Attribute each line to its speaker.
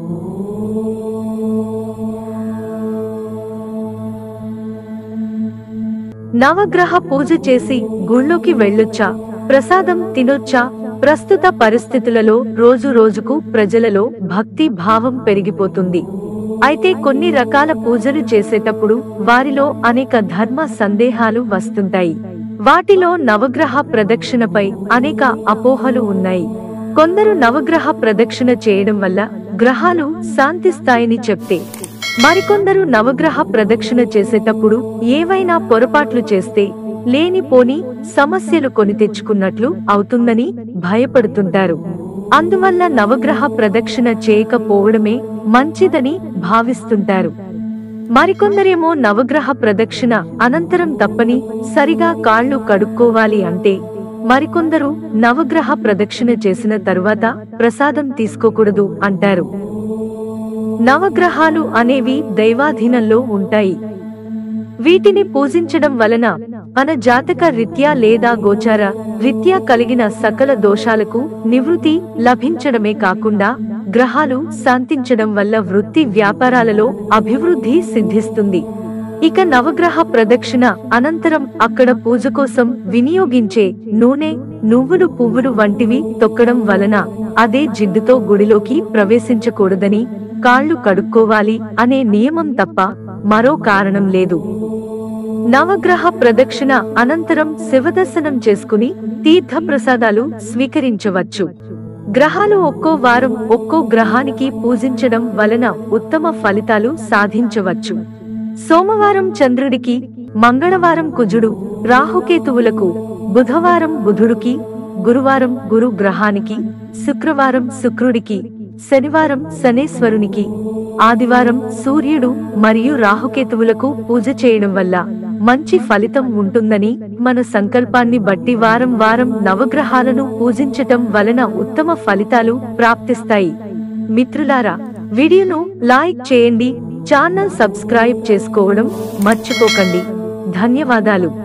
Speaker 1: నవగ్రహ పూజ చేసి గుళ్ళోకి వెళ్ళొచ్చా ప్రసాదం తినొచ్చా ప్రస్తుత పరిస్థితులలో రోజు రోజుకు ప్రజలలో భక్తి భావం పెరిగిపోతుంది అయితే కొన్ని రకాల పూజలు చేసేటప్పుడు వారిలో అనేక ధర్మ సందేహాలు వస్తుంటాయి వాటిలో నవగ్రహ ప్రదక్షిణపై అనేక అపోహలు ఉన్నాయి కొందరు నవగ్రహ ప్రదక్షిణ చేయడం వల్ల గ్రహాలు శాంతిస్తాయని చెప్తే మరికొందరు నవగ్రహ ప్రదక్షిణ చేసేటప్పుడు ఏవైనా పొరపాట్లు చేస్తే లేనిపోని సమస్యలు కొని తెచ్చుకున్నట్లు అవుతుందని భయపడుతుంటారు అందువల్ల నవగ్రహ ప్రదక్షిణ చేయకపోవడమే మంచిదని భావిస్తుంటారు మరికొందరేమో నవగ్రహ ప్రదక్షిణ అనంతరం తప్పని సరిగా కాళ్ళు కడుక్కోవాలి అంటే మరికొందరు నవగ్రహ ప్రదక్షిణ చేసిన తరువాత ప్రసాదం తీసుకోకూడదు అంటారు నవగ్రహాలు అనేవి దైవాధీనంలో ఉంటాయి వీటిని పూజించడం వలన మన జాతక రీత్యా లేదా గోచార రీత్యా కలిగిన సకల దోషాలకు నివృత్తి లభించడమే కాకుండా గ్రహాలు శాంతించడం వల్ల వృత్తి వ్యాపారాలలో అభివృద్ధి సిద్ధిస్తుంది ఇక నవగ్రహ ప్రదక్షిణ అనంతరం అక్కడ పూజ కోసం వినియోగించే నూనె నువ్వులు పువ్వులు వంటివి తొక్కడం వలన అదే జిడ్డుతో గుడిలోకి ప్రవేశించకూడదని కాళ్ళు కడుక్కోవాలి అనే నియమం తప్ప మరో కారణం లేదు నవగ్రహ ప్రదక్షిణ అనంతరం శివదర్శనం చేసుకుని తీర్థ ప్రసాదాలు స్వీకరించవచ్చు గ్రహాలు ఒక్కో వారం ఒక్కో గ్రహానికి పూజించడం వలన ఉత్తమ ఫలితాలు సాధించవచ్చు సోమవారం చంద్రుడికి మంగళవారం కుజుడు రాహుకేతువులకు బుధవారం బుధుడికి గురువారం గురు గ్రహానికి శుక్రవారం శుక్రుడికి శనివారం శనేశ్వరునికి ఆదివారం సూర్యుడు మరియు రాహుకేతువులకు పూజ చేయడం వల్ల మంచి ఫలితం ఉంటుందని మన సంకల్పాన్ని బట్టి వారం వారం నవగ్రహాలను పూజించటం వలన ఉత్తమ ఫలితాలు ప్రాప్తిస్తాయి మిత్రులారా వీడియోను లైక్ చేయండి ఛానల్ సబ్స్క్రైబ్ చేసుకోవడం మర్చిపోకండి ధన్యవాదాలు